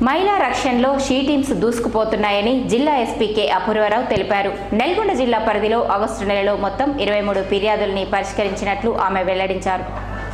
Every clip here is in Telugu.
మహిళా రక్షణలో షీ టీమ్స్ దూసుకుపోతున్నాయని జిల్లా ఎస్పీ కె అపూర్వరావు తెలిపారు నల్గొండ జిల్లా పరిధిలో ఆగస్టు నెలలో మొత్తం ఇరవై మూడు ఫిర్యాదుల్ని పరిష్కరించినట్లు ఆమె వెల్లడించారు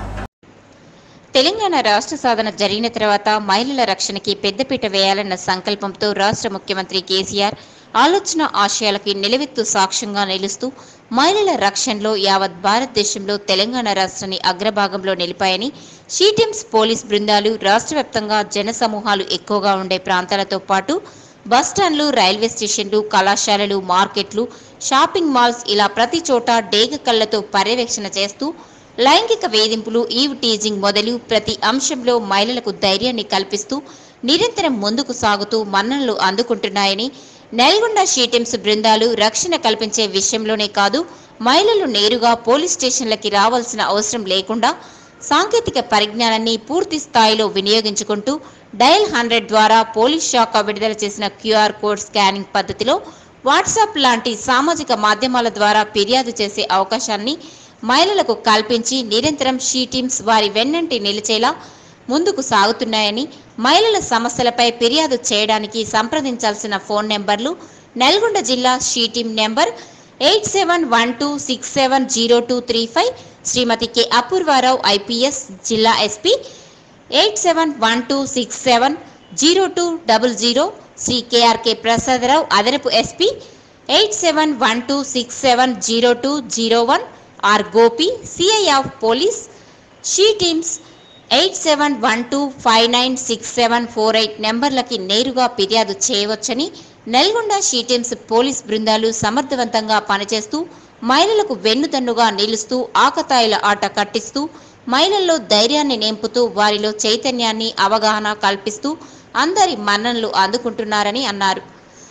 తెలంగాణ రాష్ట్ర సాధన జరిగిన తర్వాత మహిళల రక్షణకి పెద్దపీట వేయాలన్న సంకల్పంతో రాష్ట్ర ముఖ్యమంత్రి కేసీఆర్ ఆలోచన ఆశయాలకి నిలవెత్తు సాక్ష్యంగా నిలుస్తూ మహిళల రక్షణలో యావత్ భారతదేశంలో తెలంగాణ రాష్ట్రాన్ని అగ్రభాగంలో నిలిపాయని షీటిమ్స్ పోలీస్ బృందాలు రాష్ట్ర వ్యాప్తంగా జన సమూహాలు ఎక్కువగా ఉండే ప్రాంతాలతో పాటు బస్టాండ్లు రైల్వే స్టేషన్లు కళాశాలలు మార్కెట్లు షాపింగ్ మాల్స్ ఇలా ప్రతి చోట డేగ కళ్లతో పర్యవేక్షణ చేస్తూ లైంగిక వేధింపులు ఈవ్ టీజింగ్ మొదలు ప్రతి అంశంలో మహిళలకు ధైర్యాన్ని కల్పిస్తూ నిరంతరం ముందుకు సాగుతూ మన్ననలు అందుకుంటున్నాయని నల్గొండ షీటిమ్స్ బృందాలు రక్షణ కల్పించే విషయంలోనే కాదు మహిళలు నేరుగా పోలీస్ స్టేషన్లకి రావాల్సిన అవసరం లేకుండా సాంకేతిక పరిజ్ఞానాన్ని పూర్తి స్థాయిలో వినియోగించుకుంటూ డయల్ హండ్రెడ్ ద్వారా పోలీస్ శాఖ విడుదల చేసిన క్యూఆర్ కోడ్ స్కానింగ్ పద్ధతిలో వాట్సాప్ లాంటి సామాజిక మాధ్యమాల ద్వారా ఫిర్యాదు చేసే అవకాశాన్ని మహిళలకు కల్పించి నిరంతరం షీ టీమ్స్ వారి వెన్నంటి నిలిచేలా ముందుకు సాగుతున్నాయని మహిళల సమస్యలపై ఫిర్యాదు చేయడానికి సంప్రదించాల్సిన ఫోన్ నెంబర్లు నల్గొండ జిల్లా she team number eight seven one two six seven zero two three five Shrimati K Apoorva Rao IPS జిల్లా SP eight seven one two six seven zero two double zero Shri KRK Prasada Rao అదనపు SP eight seven one two six seven zero two zero one R Gopi CI of police she teams eight seven one two five nine six seven four eight నెంబర్లకి నేరుగా ఫిర్యాదు చేయవచ్చని నల్గొండ షీ టీమ్స్ పోలీస్ బృందాలు సమర్థవంతంగా పనిచేస్తూ మహిళలకు వెన్నుదన్నుగా నిలుస్తూ ఆకతాయిల ఆట కట్టిస్తూ మహిళల్లో ధైర్యాన్ని నింపుతూ వారిలో చైతన్యాన్ని అవగాహన కల్పిస్తూ అందరి మన్ననలు అందుకుంటున్నారని అన్నారు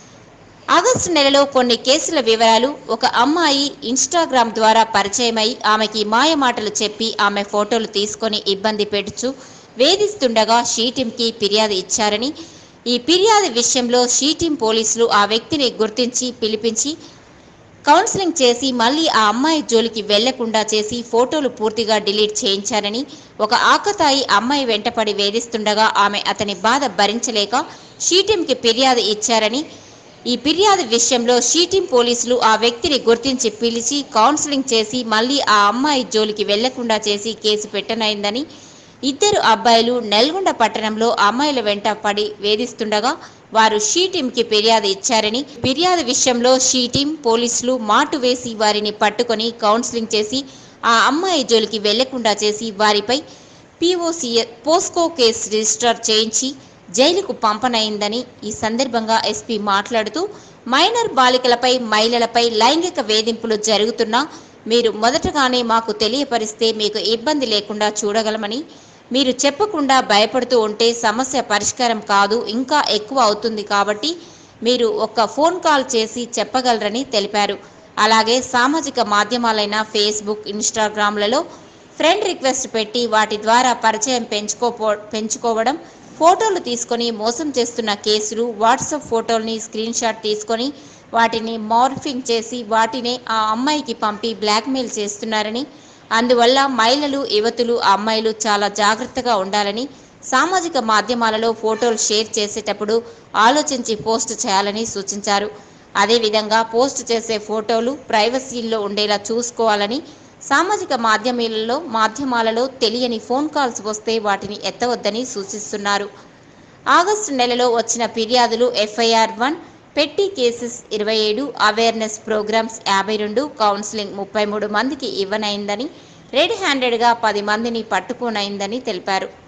ఆగస్టు నెలలో కొన్ని కేసుల వివరాలు ఒక అమ్మాయి ఇన్స్టాగ్రామ్ ద్వారా పరిచయమై ఆమెకి మాయమాటలు చెప్పి ఆమె ఫోటోలు తీసుకొని ఇబ్బంది పెడుచు వేధిస్తుండగా షీటింకి ఫిర్యాదు ఇచ్చారని ఈ ఫిర్యాదు విషయంలో షీటిం పోలీసులు ఆ వ్యక్తిని గుర్తించి పిలిపించి కౌన్సిలింగ్ చేసి మళ్ళీ ఆ అమ్మాయి జోలికి వెళ్లకుండా చేసి ఫోటోలు పూర్తిగా డిలీట్ చేయించారని ఒక ఆకతాయి అమ్మాయి వెంటపడి వేధిస్తుండగా ఆమె అతని బాధ భరించలేక షీటింకి ఫిర్యాదు ఇచ్చారని ఈ ఫిర్యాదు విషయంలో షీటిం పోలీసులు ఆ వ్యక్తిని గుర్తించి పిలిచి కౌన్సిలింగ్ చేసి మళ్ళీ ఆ అమ్మాయి జోలికి వెళ్లకుండా చేసి కేసు పెట్టనైందని ఇద్దరు అబ్బాయిలు నల్గొండ పట్టణంలో అమ్మాయిల వెంట పడి వేధిస్తుండగా వారు షీటీంకి ఫిర్యాదు ఇచ్చారని ఫిర్యాదు విషయంలో షీటీం పోలీసులు మాటు వేసి వారిని పట్టుకొని కౌన్సిలింగ్ చేసి ఆ అమ్మాయి జోలికి వెళ్లకుండా చేసి వారిపై పిఓసి పోస్కో కేసు రిజిస్టర్ చేయించి జైలుకు పంపనైందని ఈ సందర్భంగా ఎస్పీ మాట్లాడుతూ మైనర్ బాలికలపై మహిళలపై లైంగిక వేధింపులు జరుగుతున్నా మీరు మొదటగానే మాకు తెలియపరిస్తే మీకు ఇబ్బంది లేకుండా చూడగలమని మీరు చెప్పకుండా భయపడుతూ ఉంటే సమస్య పరిష్కారం కాదు ఇంకా ఎక్కువ అవుతుంది కాబట్టి మీరు ఒక్క ఫోన్ కాల్ చేసి చెప్పగలరని తెలిపారు అలాగే సామాజిక మాధ్యమాలైన ఫేస్బుక్ ఇన్స్టాగ్రామ్లలో ఫ్రెండ్ రిక్వెస్ట్ పెట్టి వాటి ద్వారా పరిచయం పెంచుకోపో పెంచుకోవడం ఫోటోలు తీసుకొని మోసం చేస్తున్న కేసులు వాట్సాప్ ఫోటోల్ని స్క్రీన్ షాట్ తీసుకొని వాటిని మార్ఫింగ్ చేసి వాటినే ఆ అమ్మాయికి పంపి బ్లాక్మెయిల్ చేస్తున్నారని అందువల్ల మహిళలు యువతులు అమ్మాయిలు చాలా జాగ్రత్తగా ఉండాలని సామాజిక మాధ్యమాలలో ఫోటోలు షేర్ చేసేటప్పుడు ఆలోచించి పోస్ట్ చేయాలని సూచించారు అదేవిధంగా పోస్ట్ చేసే ఫోటోలు ప్రైవసీల్లో ఉండేలా చూసుకోవాలని సామాజిక మాధ్యమాలలో మాధ్యమాలలో తెలియని ఫోన్ కాల్స్ వస్తే వాటిని ఎత్తవద్దని సూచిస్తున్నారు ఆగస్టు నెలలో వచ్చిన ఫిర్యాదులు ఎఫ్ఐఆర్ వన్ పెట్టి కేసెస్ ఇరవై ఏడు అవేర్నెస్ ప్రోగ్రామ్స్ యాభై రెండు కౌన్సిలింగ్ ముప్పై మూడు మందికి ఇవ్వనైందని రెడ్ హ్యాండెడ్గా పది మందిని పట్టుకోనైందని తెలిపారు